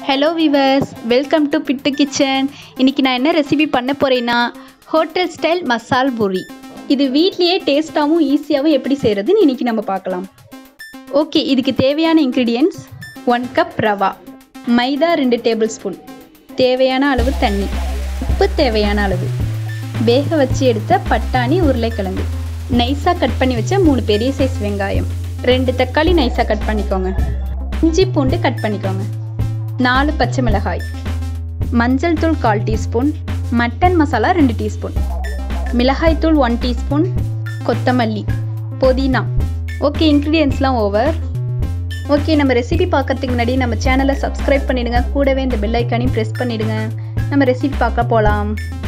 hello viewers welcome to Bittu kitchen இன்னைக்கு நான் என்ன ரெசிபி பண்ண போகிறேன்னா ஹோட்டல் ஸ்டைல் மசால் பூரி இது வீட்லேயே டேஸ்ட்டாகவும் ஈஸியாகவும் எப்படி செய்கிறதுன்னு இன்னைக்கு நம்ம பார்க்கலாம் ஓகே இதுக்கு தேவையான ingredients one cup rava maida ரெண்டு டேபிள் ஸ்பூன் தேவையான அளவு தண்ணி உப்பு தேவையான அளவு வேக வச்சு எடுத்த பட்டாணி உருளைக்கிழங்கு நைஸாக கட் பண்ணி வச்ச மூணு பெரிய சைஸ் வெங்காயம் ரெண்டு தக்காளி நைஸாக கட் பண்ணிக்கோங்க இஞ்சி பூண்டு கட் பண்ணிக்கோங்க நாலு பச்சை மிளகாய் மஞ்சள் தூள் கால் டீஸ்பூன் மட்டன் மசாலா ரெண்டு டீஸ்பூன் மிளகாய் தூள் ஒன் டீஸ்பூன் கொத்தமல்லி புதினா ஓகே இன்க்ரீடியன்ஸ்லாம் ஓவர் ஓகே நம்ம ரெசிபி பார்க்கறதுக்கு முன்னாடி நம்ம சேனலை சப்ஸ்கிரைப் பண்ணிடுங்க கூடவே இந்த பெல் ஐக்கானையும் ப்ரெஸ் பண்ணிடுங்க நம்ம ரெசிபி பார்க்க போகலாம்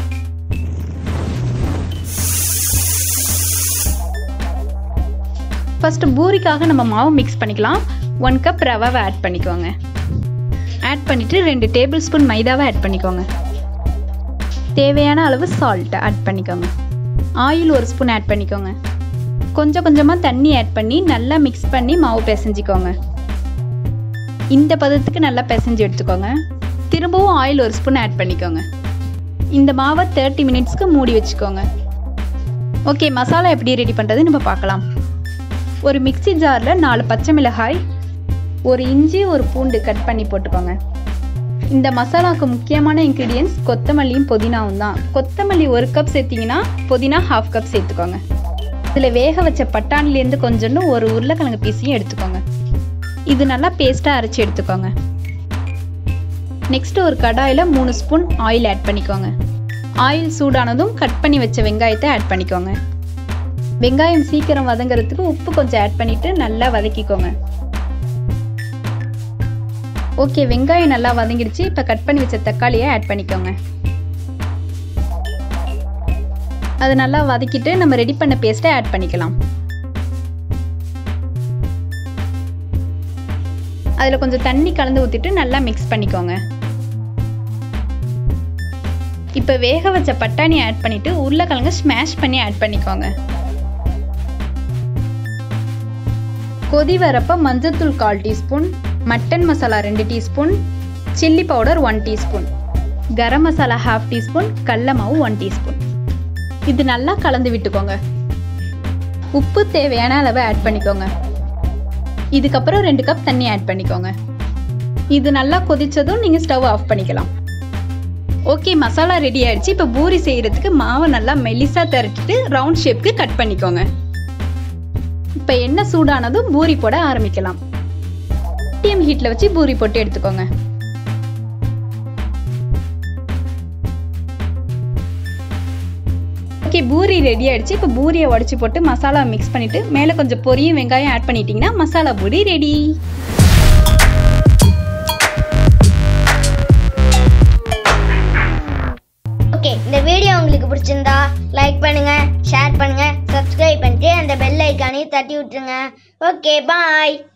ஃபஸ்ட்டு பூரிக்காக நம்ம மாவு மிக்ஸ் பண்ணிக்கலாம் ஒன் கப் ரவாவை ஆட் பண்ணிக்கோங்க ஆட் பண்ணிவிட்டு ரெண்டு டேபிள் ஸ்பூன் மைதாவை ஆட் பண்ணிக்கோங்க தேவையான அளவு சால்ட்டை ஆட் பண்ணிக்கோங்க ஆயில் ஒரு ஸ்பூன் ஆட் பண்ணிக்கோங்க கொஞ்சம் கொஞ்சமாக தண்ணி ஆட் பண்ணி நல்லா மிக்ஸ் பண்ணி மாவு பிசைஞ்சிக்கோங்க இந்த பதத்துக்கு நல்லா பிசைஞ்சு எடுத்துக்கோங்க திரும்பவும் ஆயில் ஒரு ஸ்பூன் ஆட் பண்ணிக்கோங்க இந்த மாவை தேர்ட்டி மினிட்ஸ்க்கு மூடி வச்சுக்கோங்க ஓகே மசாலா எப்படி ரெடி பண்ணுறது நம்ம பார்க்கலாம் ஒரு மிக்சி ஜாரில் நாலு பச்சை மிளகாய் ஒரு இஞ்சி ஒரு பூண்டு கட் பண்ணி போட்டுக்கோங்க இந்த மசாலாவுக்கு முக்கியமான இன்க்ரீடியன்ஸ் கொத்தமல்லியும் புதினாவும் தான் கொத்தமல்லி ஒரு கப் சேர்த்திங்கன்னா புதினா ஹாஃப் கப் சேர்த்துக்கோங்க இதில் வேக வச்ச பட்டாணிலேருந்து கொஞ்சோண்டு ஒரு உருளைக்கிழங்கு பீஸையும் எடுத்துக்கோங்க இது நல்லா பேஸ்ட்டாக அரைச்சி எடுத்துக்கோங்க நெக்ஸ்ட் ஒரு கடாயில் மூணு ஸ்பூன் ஆயில் ஆட் பண்ணிக்கோங்க ஆயில் சூடானதும் கட் பண்ணி வச்ச வெங்காயத்தை ஆட் பண்ணிக்கோங்க வெங்காயம் சீக்கிரம் வதங்கிறதுக்கு உப்பு கொஞ்சம் ஆட் பண்ணிவிட்டு நல்லா வதக்கிக்கோங்க ஓகே வெங்காயம் நல்லா வதங்கிடுச்சு இப்போ கட் பண்ணி வச்ச தக்காளியை ஆட் பண்ணிக்கோங்க அது நல்லா வதக்கிட்டு நம்ம ரெடி பண்ண பேஸ்ட்டை ஆட் பண்ணிக்கலாம் அதில் கொஞ்சம் தண்ணி கலந்து ஊற்றிட்டு நல்லா மிக்ஸ் பண்ணிக்கோங்க இப்போ வேக வச்ச பட்டாணி ஆட் பண்ணிவிட்டு உருளைக்கிழங்கு ஸ்மாஷ் பண்ணி ஆட் பண்ணிக்கோங்க கொதி வரப்போ மஞ்சத்தூள் கால் டீஸ்பூன் மட்டன் மசாலா ரெண்டு teaspoon chilli powder one teaspoon garam masala half teaspoon கடல மாவு ஒன் டீஸ்பூன் இது நல்லா கலந்து விட்டுக்கோங்க உப்பு தேவையான அளவை ஆட் பண்ணிக்கோங்க இதுக்கப்புறம் ரெண்டு கப் தண்ணி ஆட் பண்ணிக்கோங்க இது நல்லா கொதிச்சதும் நீங்கள் ஸ்டவ் ஆஃப் பண்ணிக்கலாம் ஓகே மசாலா ரெடி ஆயிடுச்சு இப்போ பூரி செய்கிறதுக்கு மாவை நல்லா மெலிசாக திரட்டிட்டு ரவுண்ட் ஷேப்க்கு கட் பண்ணிக்கோங்க இப்போ எண்ணெய் சூடானதும் பூரி போட ஆரம்பிக்கலாம் மீடியம் ஹீட்டில் வச்சு பூரி போட்டு எடுத்துக்கோங்க ஓகே பூரி ரெடி ஆயிடுச்சு இப்போ பூரியை உடச்சி போட்டு மசாலா மிக்ஸ் பண்ணிட்டு மேலே கொஞ்சம் பொரியும் வெங்காயம் ஆட் பண்ணிட்டீங்கன்னா மசாலா பூரி ரெடி ஓகே இந்த வீடியோ உங்களுக்கு பிடிச்சிருந்தா லைக் பண்ணுங்க ஷேர் பண்ணுங்க சப்ஸ்கிரைப் பண்ணிட்டு அந்த பெல் ஐக்கானையும் தட்டி விட்டுருங்க ஓகே பாய்